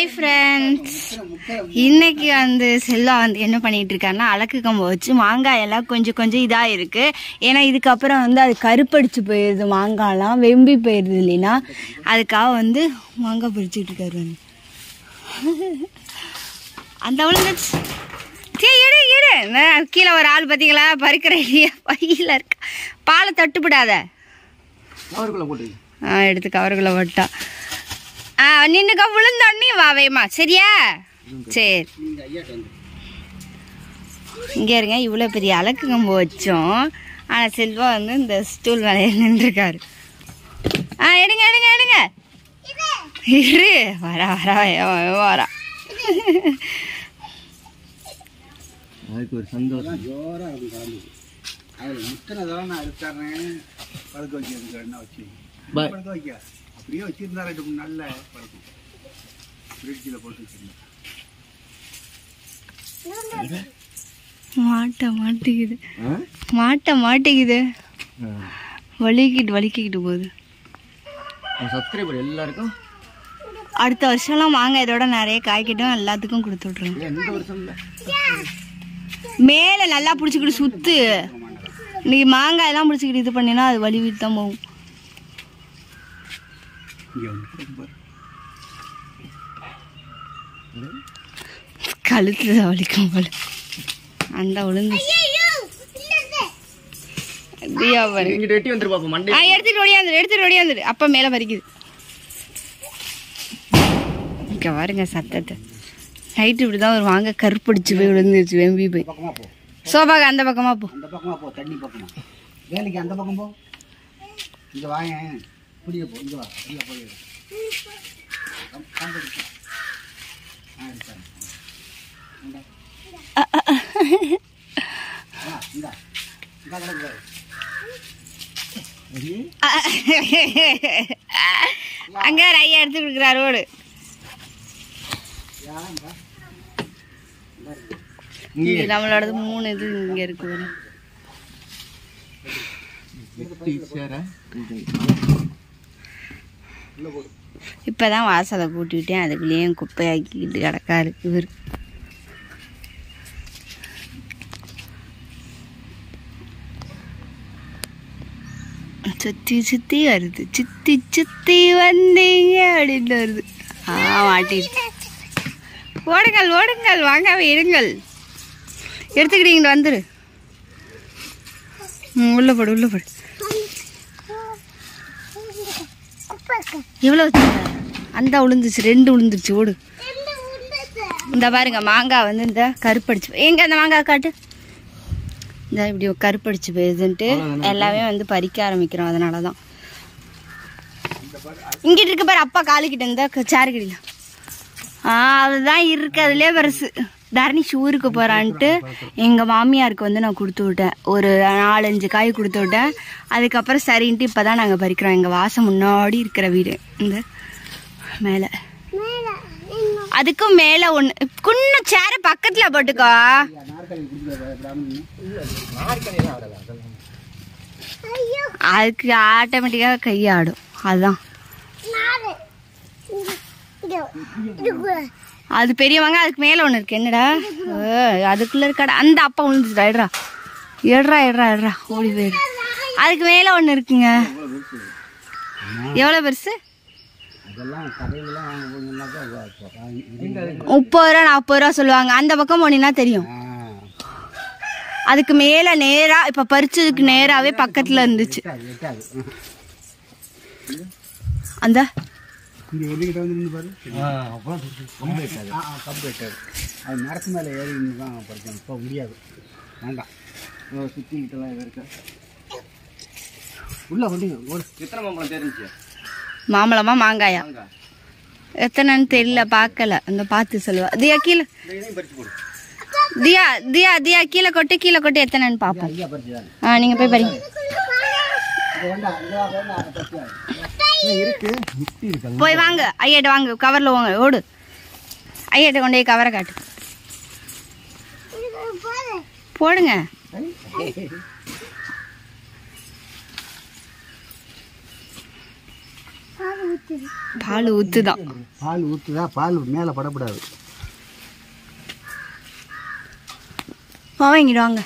Hi friends இன்னைக்கு வந்து செல்வா வந்து என்ன பண்ணிட்டு இருக்காருன்னா அலக்கு கம்பை வச்சு மாங்காய் எல்லாம் கொஞ்சம் கொஞ்சம் இதாக இருக்கு ஏன்னா இதுக்கப்புறம் வந்து அது கருப்படிச்சு போயிடுது மாங்காய்லாம் வெம்பி போயிடுது இல்லைன்னா அதுக்காக வந்து மாங்காய் பறிச்சுட்டு இருக்காரு வந்து. அந்த விழுந்துச்சு சரி எடு எடு நான் கீழே ஒரு ஆள் பார்த்தீங்களா பறிக்கிற இல்லையா பையில் இருக்கு பாலை தட்டுப்படாத அவருக்குள்ள போட்டு ஆ எடுத்து கவருக்குள்ள போட்டா ஆ நின்னுக்க விழுந்தோடனே வா வேமா சரியா சரி நீங்க ஐயாட்ட வந்து இங்கே இருங்க இவ்வளோ பெரிய அலக்கு கம்பு வச்சோம் ஆனால் செல்வா வந்து இந்த ஸ்டூல் மேலே நின்றுருக்காரு ஆ எடுங்க எடுங்க எடுங்க இரு வரா வரா எவன் வரா அதுக்கு ஒரு சந்தோஷம் ஜோரா இருக்கும் கலந்து அதில் முத்தினதெல்லாம் நான் எடுத்துறேன் பழுக்க வைக்கிறதுக்கு என்ன வச்சு பாய் பழுக்க வைக்க அப்படியே வச்சிருந்தா ரெண்டு மூணு நல்ல பழுக்கும் ஃப்ரிட்ஜில் போட்டு வச்சிருந்தேன் மாட்ட மாட்டேங்குது மாட்ட மாட்டேங்குது வலிக்கிட்டு வலிக்கிட்டு போகுது சப்ஸ்கிரைபர் எல்லாருக்கும் அடுத்த வருஷம்லாம் மாங்காய் இதோட நிறைய காய்க்கட்டும் எல்லாத்துக்கும் கொடுத்து விட்ருங்க ஏன் இந்த வருஷம் இல்லை மேலே நல்லா பிடிச்சிக்கிட்டு சுத்து நீ மாங்காய் எல்லாம் பிடிச்சிக்கிட்டு இது பண்ணினா அது வலி விட்டு தான் போகும் இங்கே வந்து ரொம்ப கழுத்துல தான் வலிக்கும் போல அந்த விழுந்து தியா பாரு இங்கிட்ட வெட்டி வந்துரு பாப்போம் மண்டே ஆ எடுத்துட்டு ஓடியாந்துரு எடுத்துட்டு ஓடியாந்துரு அப்பா மேலே பறிக்குது இங்க பாருங்க சத்தத்தை நைட்டு இப்படி தான் ஒரு வாங்க கருப்படிச்சு போய் விழுந்துருச்சு வெம்பி போய் பக்கமாக போ சோபாக்கு அந்த பக்கமா போ அந்த பக்கமாக போ தண்ணி பக்கமா வேலைக்கு அந்த பக்கம் போ இங்கே வாயேன் இப்படியே போ இங்கே வா இங்கே போய் கண்டுபிடிச்சேன் ஆ எடுத்தேன் இந்தா. ஆ இந்தா இந்தா கிடக்கு பாரு. அங்க ஒரு ஐயா எடுத்து கொடுக்குறாரு ரோடு யாரா இந்தா? இங்க நம்மளோடது மூணு இது இங்க இருக்கு பாரு. வெட்டி சேர இப்பதான் வாசலை கூட்டிவிட்டேன் அதுக்குள்ளேயும் குப்பையாக்கிட்டு கிடக்காரு இவர் சுத்தி சுத்தி வருது சுத்தி சுத்தி வந்தீங்க அப்படின்னு வருது ஆ மாட்டிடுச்சு ஓடுங்கள் ஓடுங்கள் வாங்க இருங்கள் எடுத்துக்கிட்டீங்க வந்துரு ம் உள்ள போடு உள்ள போடு எவ்வளோ வச்சுருக்க அந்த விழுந்துச்சு ரெண்டு விழுந்துருச்சு ஓடு இந்த பாருங்க மாங்காய் வந்து இந்த கருப்படிச்சு எங்க அந்த மாங்காய் காட்டு இந்த இப்படி கருப்படிச்சு போயிருதுன்ட்டு எல்லாமே வந்து பறிக்க ஆரம்பிக்கிறோம் அதனால தான் இங்கிட்டு இருக்கு பாரு அப்பா காலுக்கிட்ட இந்த சேரு கடியில ஆ அதுதான் இருக்கிறதுலே பெருசு தரணிஷ் ஊருக்கு போகிறான்ட்டு எங்கள் மாமியாருக்கு வந்து நான் கொடுத்து விட்டேன் ஒரு நாலஞ்சு காய் கொடுத்து விட்டேன் அதுக்கப்புறம் சரின்ட்டு இப்போ தான் நாங்கள் பறிக்கிறோம் எங்கள் வாசம் முன்னாடி இருக்கிற வீடு இந்த மேலே அதுக்கும் மேலே ஒன்று குன்னு சேர பக்கத்தில் போட்டுக்கோ நாற்காலி குடிக்கிற பிராமணன் அதுக்கு ஆட்டோமேட்டிக்காக கையாடும் அதுதான் அது பெரியவங்க அதுக்கு மேலே ஒன்று இருக்கு என்னடா ஏ, அதுக்குள்ள இருக்காடா அந்த அப்பா விழுந்துச்சுடா எடுறா எடுறா எடுறா எடுறா ஓடி போயிடு அதுக்கு மேலே ஒன்று இருக்குங்க எவ்வளோ பெருசு அதெல்லாம் கடையிலலாம் வாங்கினாக்கா முப்பது ரூபா நாற்பது ரூபா சொல்லுவாங்க அந்த பக்கம் போனீங்கன்னா தெரியும் அதுக்கு மேலே நேராக இப்போ பறிச்சதுக்கு நேராகவே பக்கத்தில் இருந்துச்சு எட்டாது எட்டாது அந்த இங்கே வெளிக்கிட்ட வந்து நின்று பாரு ஆ ஆ கம்பு எட்டாது அது மரத்து மேலே ஏறி நின்று தான் படிக்கணும் இப்போ முடியாது வேண்டாம் சுத்திக்கிட்டலாம் இது இருக்கு உள்ளே கொண்டு ஒரு எத்தனை மாம்பழம் தெரிஞ்சு மாம்பழமா மாங்காயா எத்தனைன்னு தெரியல பார்க்கல அந்த பார்த்து சொல்லுவா தியா கீழே இதையும் பறிச்சு போடு தியா தியா தியா கீழே கொட்டு கீழே கொட்டு எத்தனைன்னு பார்ப்போம் ஐயா பறிச்சு தானே ஆ நீங்கள் போய் பாருங்க இங்கே வேண்டாம் இங்கே வா வேண்டாம் அதை பறிச்சு இருக்கு முட்டி இருக்கு போய் வாங்க ஐயாட்ட வாங்க கவரில் வாங்க ஓடு ஐயாட்ட கொண்டு போய் கவரை காட்டு போடுங்க பால் ஊத்துதான் பால் ஊற்றுதா பால் மேலே படக்கூடாது மாமா இங்கிட்டு வாங்க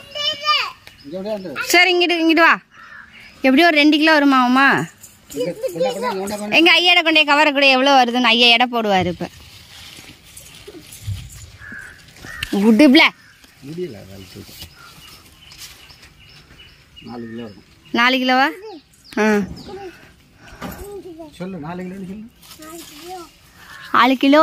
சரி இங்கிட்டு இங்கிட்டு வா எப்படியும் ஒரு ரெண்டு கிலோ வருமா மாமா எங்க ஐயாட கொண்டே கவரை கூட எவ்வளோ வருதுன்னு ஐயா எடை போடுவார் இப்போ விடுப்ல முடியல வேலை தூக்கம் நாலு கிலோ இருக்கும் நாலு கிலோவா ஆ சொல்லு நாலு கிலோன்னு சொல்லு நாலு கிலோ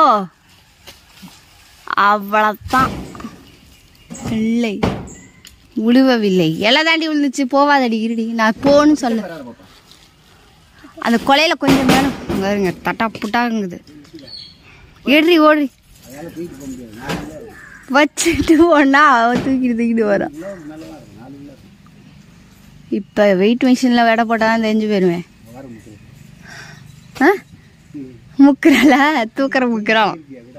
அவ்வளோதான் இல்லை உழுவவில்லை எல்லாம் தாண்டி விழுந்துச்சு போவாதடி இருடி நான் போன்னு சொல்ல அந்த கொலையில கொஞ்சம் மேலே அங்க இருங்க தட்டா புட்டாங்குது ஏறி ஓடி வச்சுட்டு போனா அவ தூக்கிட்டு தூக்கிட்டு வரான் இப்போ வெயிட் மிஷினில் விட போட்டால் தான் தெரிஞ்சு போயிடுவேன் ஆ முக்குறாளா தூக்குற முக்குறான்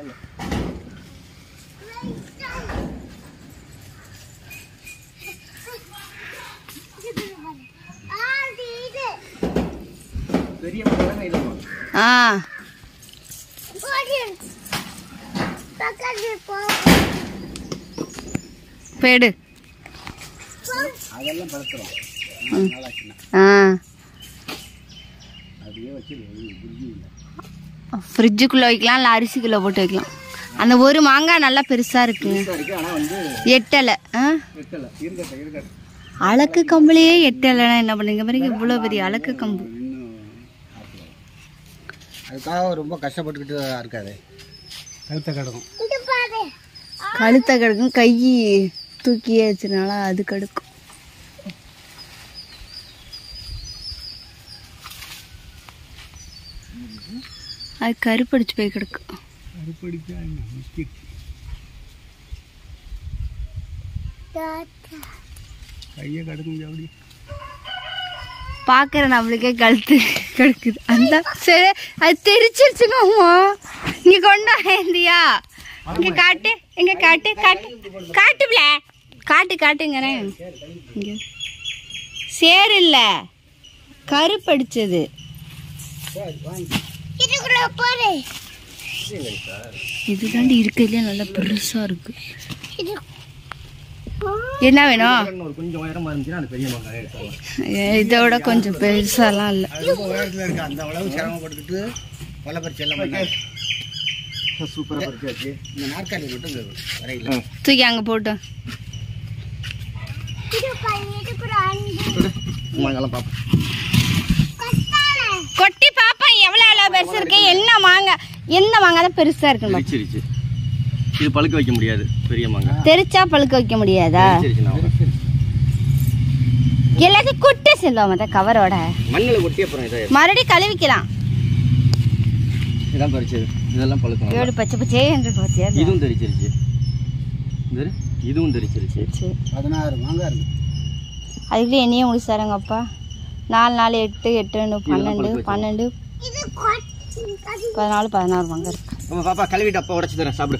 பெரிய பழம் இல்லைம்மா ஆ பேடு அதெல்லாம் படுத்துறோம் ம். நாளாச்சுன்னா ஆ அப்படியே வச்சு புரிஞ்சு இல்லை ஃப்ரிட்ஜுக்குள்ளே வைக்கலாம் இல்லை அரிசிக்குள்ளே போட்டு வைக்கலாம் அந்த ஒரு மாங்காய் நல்லா பெருசாக இருக்குங்க இருக்கு ஆனால் வந்து எட்டலை ஆ வைக்கல இருக்கட்டும் இருக்கட்டும் அலக்கு கம்புலையே எட்டலைன்னா என்ன பண்ணுங்க பாருங்க இவ்வளோ பெரிய அலக்கு கம்பு இன்னும் அதுக்காக ரொம்ப கஷ்டப்பட்டுக்கிட்டு இருக்காது கழுத்தை கிடக்கும் கழுத்தை கிடக்கும் கை தூக்கியே வச்சனால அது கடுக்கும் அது கருப்படிச்சு போய் கிடக்கும் கருப்படிச்சா என்ன மிஸ்டேக் கையை கிடக்கும் அப்படி பார்க்குற நம்மளுக்கே கழுத்து கிடக்குது அந்த சரி அது தெரிச்சிருச்சுங்க அம்மா இங்கே கொண்டா ஏந்தியா இங்கே காட்டு இங்கே காட்டு காட்டு காட்டுப்ல காட்டு காட்டுங்கிறேன் இங்கே சேர் இல்லை கருப்படிச்சது இதுதாண்டி இருக்கிறதுலே நல்லா பெருசா இருக்கு என்ன வேணும் ஒரு கொஞ்சம் உயரமா இருந்துச்சுன்னா அது பெரிய மாங்காய் எடுத்துக்கலாம் ஏ, இதோட கொஞ்சம் பெருசாலாம் இல்லை அது ரொம்ப உயரத்தில் இருக்கு அந்த அளவு சிரமப்பட்டுக்கிட்டு கொலை பறிச்சு எல்லாம் பண்ணாங்க சூப்பராக பறிச்சாச்சு இந்த நாற்காலி மட்டும் இந்த வரையில தூக்கி அங்கே போட்டோம் மாங்காய்லாம் பார்ப்போம் கொட்டி பாப்பேன் எவ்வளோ எவ்வளோ பெருசு இருக்கு என்ன மாங்காய் எந்த மாங்காய் தான் பெருசா இருக்குன்னு பாப்போம். தெரிச்சிருச்சு இது பழுக்க வைக்க முடியாது பெரிய மாங்காய் தெரிச்சா பழுக்க வைக்க முடியாதா தெரிச்சிருச்சு நான் எல்லாத்தையும் குட்டி செல்வம் அந்த கவரோட மண்ணில் கொட்டி அப்புறம் இதை மறுபடியும் கழுவிக்கலாம் இதான் பறிச்சது இதெல்லாம் பழுக்கணும் ஏழு பச்சை பச்சே என்று பார்த்தியா இதுவும் தெரிச்சிருச்சு இது இதுவும் தெரிச்சிருச்சு சரி பதினாறு மாங்காய் இருக்கு அதுக்குள்ளே என்னையும் முடிச்சாருங்க அப்பா நாலு நாலு எட்டு எட்டு ரெண்டு பன்னெண்டு பழுக்க பன்னெண்டு பதினாலு பதினாறு வாங்க இருக்கு ஆமா பாப்பா கழுவிட்டு அப்பா உடச்சு தரேன் சாப்பிடு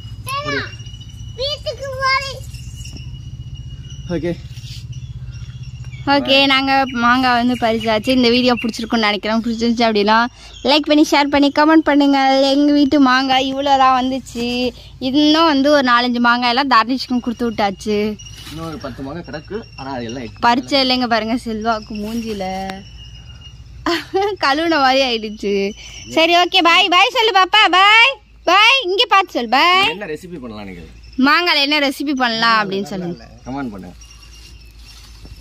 ஓகே ஓகே நாங்கள் மாங்காய் வந்து பறிச்சாச்சு இந்த வீடியோ பிடிச்சிருக்குன்னு நினைக்கிறோம் பிடிச்சிருந்துச்சு அப்படின்னா லைக் பண்ணி ஷேர் பண்ணி கமெண்ட் பண்ணுங்கள் எங்கள் வீட்டு மாங்காய் இவ்வளோ தான் வந்துச்சு இன்னும் வந்து ஒரு நாலஞ்சு மாங்காய் எல்லாம் தார்னிஷ்க்கும் கொடுத்து விட்டாச்சு இன்னொரு பத்து மாங்காய் கிடக்கு ஆனால் அது எல்லாம் எட்டு. பறிச்ச இல்லைங்க பாருங்க செல்வாக்கு மூஞ்சில கழுவுன மாதிரி ஆயிடுச்சு சரி ஓகே பாய் பாய் சொல்லு பாப்பா பாய் பாய் இங்கே பார்த்து சொல்லு பாய் என்ன ரெசிபி பண்ணலாம் நீங்கள் மாங்காயில் என்ன ரெசிபி பண்ணலாம் அப்படின்னு சொல்லுங்க கமெண்ட் பண்ணுங்க